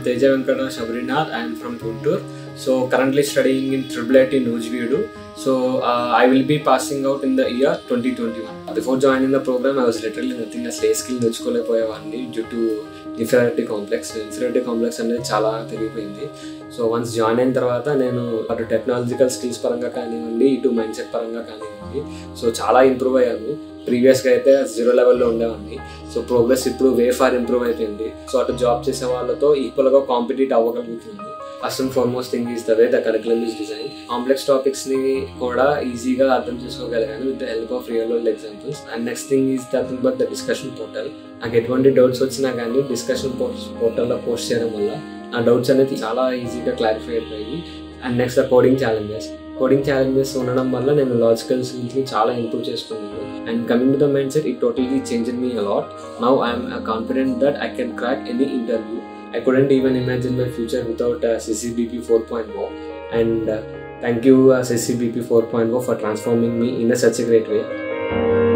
Teja Venkata Shabrinath. I am from Guntur. So currently studying in Triple IT Nujvidu. So uh, I will be passing out in the year 2021. Before joining the program, I was literally nothing అసలు ఏ skill నేర్చుకోలేకపోయేవాడిని due to inferiority complex inferiority complex అనేది చాలా పెరిగిపోయింది so once join అయిన తర్వాత నేను అటు టెక్నాలజికల్ స్కిల్స్ పరంగా కానివ్వండి ఇటు మైండ్ సెట్ పరంగా కానివ్వండి సో చాలా ఇంప్రూవ్ అయ్యాను ప్రీవియస్గా అయితే జీరో లెవెల్లో ఉండేవాడిని సో ప్రోగ్రెస్ ఇప్పుడు వే ఫార్ ఇంప్రూవ్ అయిపోయింది సో అటు జాబ్ చేసే వాళ్ళతో ఈక్వల్గా కాంపిటీట్ అవ్వగలుగుతున్నాను first and foremost thing is the way the curriculum is design complex టాపిక్స్ని కూడా ఈజీగా అర్థం చేసుకోగలిగాను with the help of real world examples and next thing is the thing but the discussion portal నాకు ఎటువంటి డౌట్స్ వచ్చినా కానీ డిస్కషన్ పోర్టల్లో పోస్ట్ చేయడం వల్ల ఆ డౌట్స్ అనేది చాలా ఈజీగా క్లారిఫై అయిపోయి and next the coding challenges coding challenges ఉండడం వల్ల నేను లాజికల్ స్కిల్స్ని చాలా ఇంప్రూవ్ చేసుకున్నాను and coming to the mindset it totally change me a lot now I'm confident that I can crack any interview I couldn't even imagine my future without uh, CCBP 4.0. And uh, thank you, uh, CCBP 4.0, for transforming me in a such a great way.